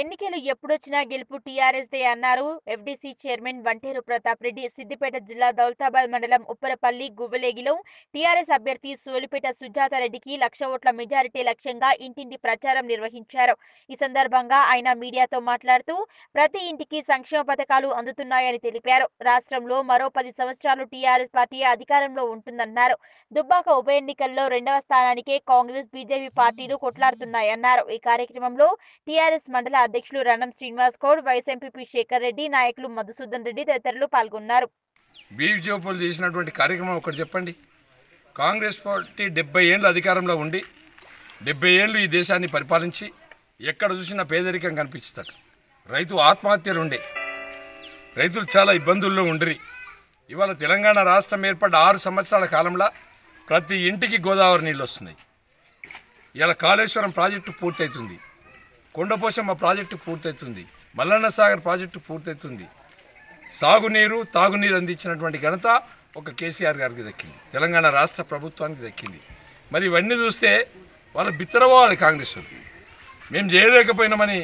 ఎన్నికలు ఎప్పుడొచ్చినా గెలుపు టీఆర్ఎస్ దే అన్నారు ఎఫ్డీసీ చైర్మన్ వంటేరు ప్రతాప్ రెడ్డి సిద్దిపేట జిల్లా దౌలతాబాద్ మండలం ఉప్పరపల్లి గువ్వలేగిలో టీఆర్ఎస్ అభ్యర్థి సోలిపేట సుజాత రెడ్డికి లక్ష ఓట్ల మెజారిటీ లక్ష్యంగా ఇంటింటి ప్రచారం నిర్వహించారు ఈ సందర్భంగా ఆయన మీడియాతో మాట్లాడుతూ ప్రతి ఇంటికి సంక్షేమ పథకాలు అందుతున్నాయని తెలిపారు రాష్ట్రంలో మరో పది సంవత్సరాలు టీఆర్ఎస్ పార్టీ అధికారంలో ఉంటుందన్నారు దుబ్బాక ఉప ఎన్నికల్లో రెండవ స్థానానికే కాంగ్రెస్ బీజేపీ పార్టీలు కొట్లాడుతున్నాయన్నారు ఈ కార్యక్రమంలో టీఆర్ఎస్ మండల అధ్యక్షులు రణం శ్రీనివాస్ గౌడ్ వైస్ ఎంపీపీ శేఖర్ రెడ్డి నాయకులు మధుసూదన్ రెడ్డి తదితరులు పాల్గొన్నారు బీజేపీలు చేసినటువంటి కార్యక్రమం ఒకటి చెప్పండి కాంగ్రెస్ పార్టీ డెబ్బై ఏళ్ళు అధికారంలో ఉండి డెబ్బై ఏళ్ళు ఈ దేశాన్ని పరిపాలించి ఎక్కడ చూసినా పేదరికం కనిపిస్తారు రైతు ఆత్మహత్యలు ఉండే రైతులు చాలా ఇబ్బందుల్లో ఉండ్రి ఇవాళ తెలంగాణ రాష్ట్రం ఏర్పడ్డ ఆరు సంవత్సరాల కాలంలో ప్రతి ఇంటికి గోదావరి నీళ్ళు వస్తున్నాయి ఇలా కాళేశ్వరం ప్రాజెక్టు పూర్తవుతుంది కొండపోశమ్మ ప్రాజెక్టు పూర్తవుతుంది మల్లన్న సాగర్ ప్రాజెక్టు పూర్తవుతుంది సాగునీరు తాగునీరు అందించినటువంటి ఘనత ఒక కేసీఆర్ గారికి దక్కింది తెలంగాణ రాష్ట్ర ప్రభుత్వానికి దక్కింది మరి ఇవన్నీ చూస్తే వాళ్ళు బిత్తరపోవాలి కాంగ్రెస్ వాళ్ళు మేము చేయలేకపోయినామని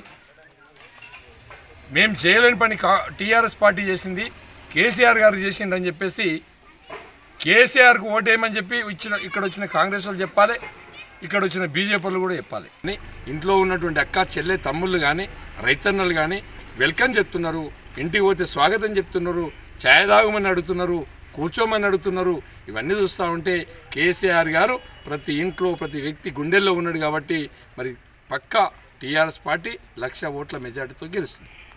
మేము చేయలేని పని కా టీఆర్ఎస్ పార్టీ చేసింది కేసీఆర్ గారు చేసిందని చెప్పేసి కేసీఆర్కు ఓటేయమని చెప్పి ఇచ్చిన ఇక్కడ వచ్చిన కాంగ్రెస్ వాళ్ళు చెప్పాలి ఇక్కడ వచ్చిన బీజేపీ వాళ్ళు కూడా చెప్పాలి అని ఇంట్లో ఉన్నటువంటి అక్క చెల్లె తమ్ముళ్ళు కానీ రైతన్నలు కానీ వెల్కమ్ చెప్తున్నారు ఇంటికి పోతే స్వాగతం చెప్తున్నారు ఛాయ్ తాగమని అడుగుతున్నారు కూర్చోమని అడుగుతున్నారు ఇవన్నీ చూస్తూ ఉంటే కేసీఆర్ గారు ప్రతి ఇంట్లో ప్రతి వ్యక్తి గుండెల్లో ఉన్నాడు కాబట్టి మరి పక్కా టీఆర్ఎస్ పార్టీ లక్ష ఓట్ల మెజార్టీతో గెలుస్తుంది